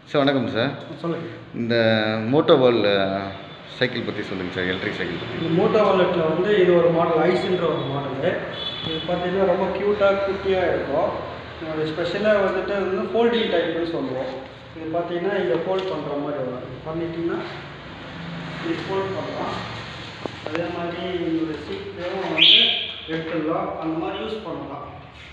sir வணக்கம் sir சொல்லுங்கள் இந்த மோட்டோ வேர்ல்ட் சைக்கிள் பற்றி சொல்லுங்கள் சார் எலக்ட்ரிக் சைக்கிள் பற்றி இந்த மோட்டோ வாலெட்டில் வந்து இது ஒரு மாடல் ஐஸ்ன்ற ஒரு மாடலு இது பார்த்தீங்கன்னா ரொம்ப க்யூட்டாக குட்டியாக இருக்கும் இதோட ஸ்பெஷலாக வந்துட்டு வந்து ஃபோல்டிங் டைப்னு சொல்லுவோம் இது பார்த்தீங்கன்னா இங்கே ஃபோல்ட் பண்ணுற மாதிரி வரும் பண்ணிட்டீங்கன்னா இது ஃபோல்ட் பண்ணலாம் அதே மாதிரி இந்த சீட்லேயும் வந்து எடுத்துடலாம் அந்த மாதிரி யூஸ் பண்ணலாம்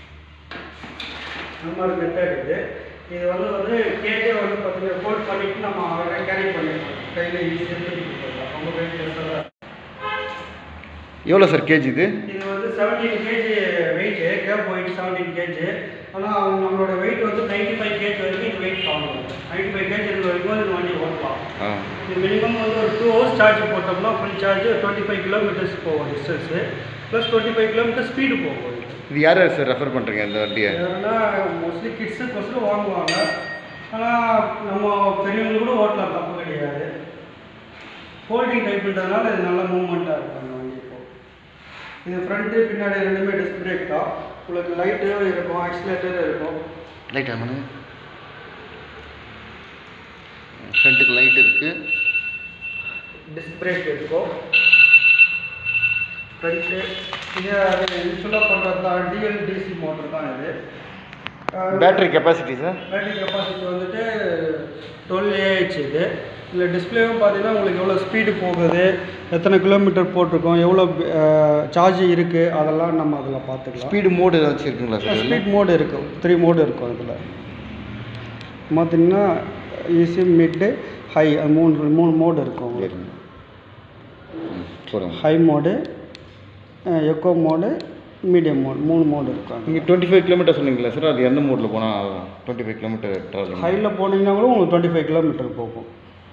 அந்த மாதிரி மெத்தட் இது இது வந்து வந்து கேட்டே வந்து பார்த்தீங்கன்னா ஃபோல்ட் பண்ணிட்டு நம்ம கேரி பண்ணிக்கலாம் கையில் ஈஸியாக தூக்கிட்டு போயிடலாம் ரொம்ப வெயிட்லெஸ்ஸாக எவ்வளோ சார் கேஜி இது இது வந்து செவன்டீன் கேஜி வெயிட்டு கேப் வெயிட் செவன்டீன் கேஜி ஆனால் நம்மளோட வெயிட் வந்து நைன்டி ஃபைவ் கேஜி வரைக்கும் இது வெயிட் தாங்கும் நைன்டி ஃபைவ் கேஜி இருக்கிற வரைக்கும் இந்த வண்டி ஓட்டலாம் ஆ இது மினிமம் வந்து ஒரு டூ ஹவர்ஸ் சார்ஜ் போட்டோம்னா full charge twenty five kilometres போகும் distance plus twenty five kilometre speed போகும் இது இது யார் யார் சார் ரெஃபர் பண்ணுறீங்க இந்த வண்டியை ஏன்னா மோஸ்ட்லி கிட்ஸுக்கோசரம் வாங்குவாங்க ஆனால் நம்ம பெரியவங்க கூட ஓட்டலாம் தப்பு கிடையாது ஃபோல்டிங் டைப்ன்றதுனால இது நல்ல மூவ்மெண்ட்டாக இருக்கும் அந்த வண்டி இப்போ இது ஃப்ரண்ட்டு பின்னாடி ரெண்டுமே டிஸ்க் பிரேக் தான் உங்களுக்கு லைட்டும் இருக்கும் ஆக்சிலேட்டரும் இருக்கும் லைட் ஆமாங்க ஃப்ரண்ட்டுக்கு லைட் இருக்குது டிஸ்க் பிரேக் இருக்கும் ஃப்ரண்ட்டு இது அது யூஸ்வலாக பண்ணுறது தான் டிஎல் டிசி மோட்டர் தான் இது ah battery capacity sir battery capacity வந்துட்டு டுவெல் ஏஹெச் இது இதில் டிஸ்பிளேவும் பார்த்தீங்கன்னா உங்களுக்கு எவ்வளோ ஸ்பீடு போகுது எத்தனை கிலோமீட்டர் போட்டிருக்கோம் எவ்வளோ சார்ஜ் இருக்குது அதெல்லாம் நம்ம அதில் பார்த்துக்கலாம் ஸ்பீடு மோடு ஏதாச்சும் இருக்குங்களா சார் இதில் ஸ்பீட் மோடு இருக்கும் த்ரீ மோடு இருக்கும் இதில் பார்த்தீங்கன்னா ஈஸி மிட்டு ஹை மூணு மூணு மோடு இருக்கும் உங்களுக்கு ம், சொல்லுங்கள் high mode eco mode medium mode மூணு மோடு இருக்கும் நீங்கள் டுவெண்ட்டி ஃபைவ் கிலோமீட்டர் சொன்னீங்களா சார் அது எந்த மோடில் போனால் டுவெண்ட்டி ஃபைவ் கிலோமீட்டர் ட்ராவல் ஹையில் போனீங்கன்னா கூட உங்களுக்கு டுவெண்ட்டி ஃபைவ் கிலோமீட்டர் போகும்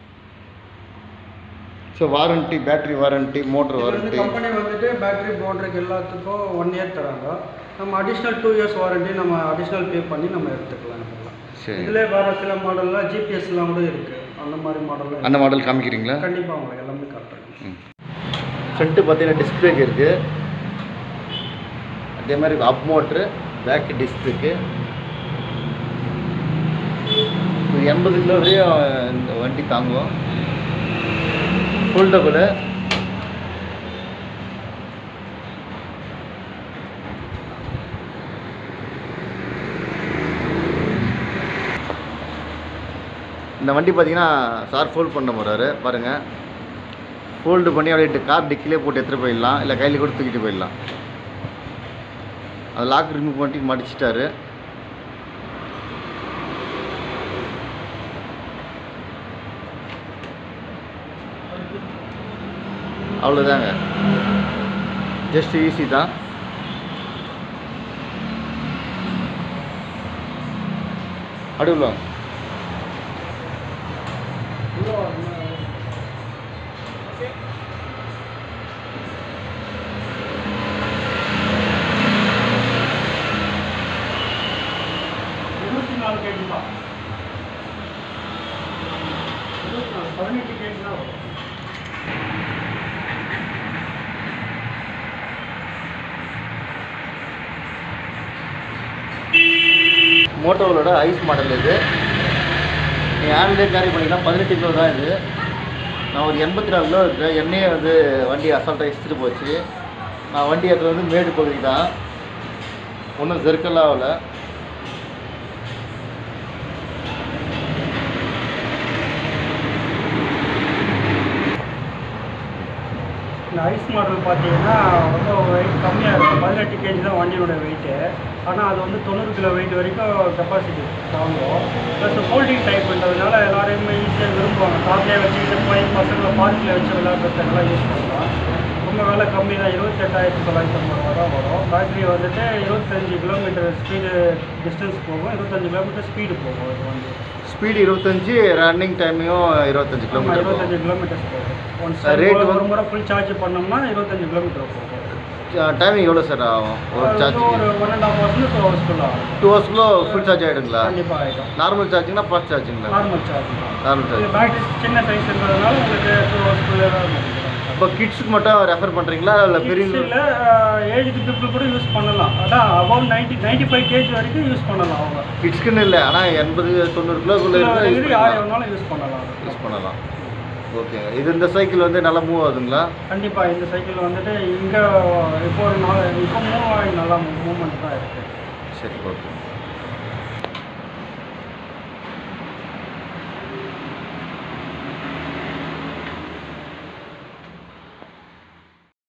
so warranty battery warranty motor இது வந்து வாரண்ட்டி கம்பெனி வந்துட்டு பேட்டரி போர்டுக்கு எல்லாத்துக்கும் ஒன் இயர் தராங்க நம்ம அடிஷ்னல் டூ இயர்ஸ் வாரண்டி நம்ம அடிஷ்னல் பே பண்ணி நம்ம எடுத்துக்கலாம் இதெல்லாம் சரி இதில் வேறு சில மாடல்லாம் ஜிபிஎஸ்லாம் கூட இருக்குது அந்த மாதிரி மாடல்லாம் அந்த மாடல் காமிக்கிறீங்களா கண்டிப்பாக உங்களுக்கு எல்லாமே காட்டுறேன் ம் ஃப்ரண்ட்டு பார்த்தீங்கன்னா டிஸ்க் பிரேக் இருக்குது அதே மாதிரி அப் மோட்ரு பேக் டிஸ்க் இருக்கு ஒரு எண்பது கிலோ வரையும் இந்த வண்டி தாங்கும் ஃபோல்டபுள் இந்த வண்டி பார்த்தீங்கன்னா சார் ஃபோல்ட் பண்ண போகிறாரு பாருங்கள் ஃபோல்டு பண்ணி அப்படியே கார் டிக்கிலே போட்டு எடுத்துகிட்டு போயிடலாம் இல்லை கையில் கூட தூக்கிட்டு போயிடலாம் அது லாக் ரிமூவ் பண்ணிட்டு மடிச்சிட்டாரு அவ்வளோதாங்க ஜஸ்ட் ஈஸி தான் அடுவில் இருபத்தி நாலு கேஜி தான் இருபத்தி நாலு பதினெட்டு கேஜி தான் வரும் மோட்டோவோட ஐஸ் மாடல் இது நீங்கள் ஹேண்ட்லே கேரி பண்ணிக்கலாம் பதினெட்டு கிலோ தான் இது நான் ஒரு எண்பத்தி நாலு கிலோ இருக்கேன் என்னையே வந்து வண்டி அசால்ட்டாக இழுத்துட்டு போச்சு நான் வண்டி அது வந்து மேடு பகுதி தான் ஒன்றும் ஜெர்க்கெல்லாம் ஆகல இந்த ஐஸ் மாடல் பார்த்தீங்கன்னா ரொம்ப வெயிட் கம்மியாக இருக்கும் பதினெட்டு கேஜி தான் வண்டியோட வெயிட்டு ஆனால் அது வந்து தொண்ணூறு கிலோ வெயிட் வரைக்கும் கெப்பாசிட்டி தாங்கும் ப்ளஸ் ஃபோல்டிங் டைப்ன்றதுனால எல்லாரையுமே ஈஸியாக விரும்புவாங்க கார்லேயே வச்சுக்கிட்டு போய் பசங்களை பார்க்கில் வச்சு விளையாடுறதுக்கெல்லாம் யூஸ் பண்ணலாம் ரொம்ப விலை கம்மி தான் இருபத்தெட்டாயிரத்தி தொள்ளாயிரத்தி ஐம்பது ரூபா தான் வரும் பேட்டரி வந்துட்டு இருபத்தஞ்சி கிலோமீட்டர் ஸ்பீடு டிஸ்டன்ஸ் போகும் இருபத்தஞ்சி கிலோமீட்டர் ஸ்பீடு போகும் இது வந்து ஸ்பீடு இருபத்தஞ்சி ரன்னிங் டைமையும் இருபத்தஞ்சி ஆமாம் கிலோமீட்டர் இருபத்தஞ்சி கிலோமீட்டர்ஸ் போகும் ஒன் Uh, rate ஒரு வந்து- முறை ஃபுல் சார்ஜ் பண்ணோம்னா இருபத்தஞ்சி கிலோமீட்டர் போகும் டைமிங் எவ்வளோ சார் ஆகும் ஒரு அது சார்ஜ் வந்து ஒரு ஒன் அண்ட் ஹாஃப் ஹவர்ஸ்ல டூ ஹவர்ஸ்க்குள்ள ஆகும் டூ ஹவர்ஸ்க்குள்ள ஃபுல் சார்ஜ் ஆகிடுங்களா கண்டிப்பாக ஆகிடும் நார்மல் சார்ஜிங்னா ஃபாஸ்ட் சார்ஜிங்களா நார்மல் சார்ஜ் தான் நார்மல் இது சார்ஜ் பேட்டரி சின்ன சைஸ்ன்றதுனால உங்களுக்கு டூ ஹவர்ஸ்க்குள்ளே தான் முடிஞ்சிடும் இப்போ கிட்ஸுக்கு மட்டும் ரெஃபர் பண்ணுறீங்களா இல்லை பெரிய இல்லை ஏஜ்டு பீப்புள் கூட யூஸ் பண்ணலாம் அதான் above ninety ninety five KG வரைக்கும் யூஸ் பண்ணலாம் அவங்க கிட்ஸ்க்குன்னு இல்லை ஆனால் எண்பது தொண்ணூறு கிலோக்குள்ளே இருந்தால் யூஸ் டிகிரி யார் பண்ணலாம் வேணாலும் யூஸ் பண்ணலாம் யூஸ் பண்ணலாம் ஓகே இது இந்த சைக்கிள் வந்து நல்லா மூவ் ஆகுதுங்களா கண்டிப்பாக இந்த சைக்கிள் வந்துட்டு இங்கே இப்போ ஒரு நாள் இப்போ மூவ் ஆகி நல்லா மூவ்மெண்ட் தான் இருக்குது சரி ஓகே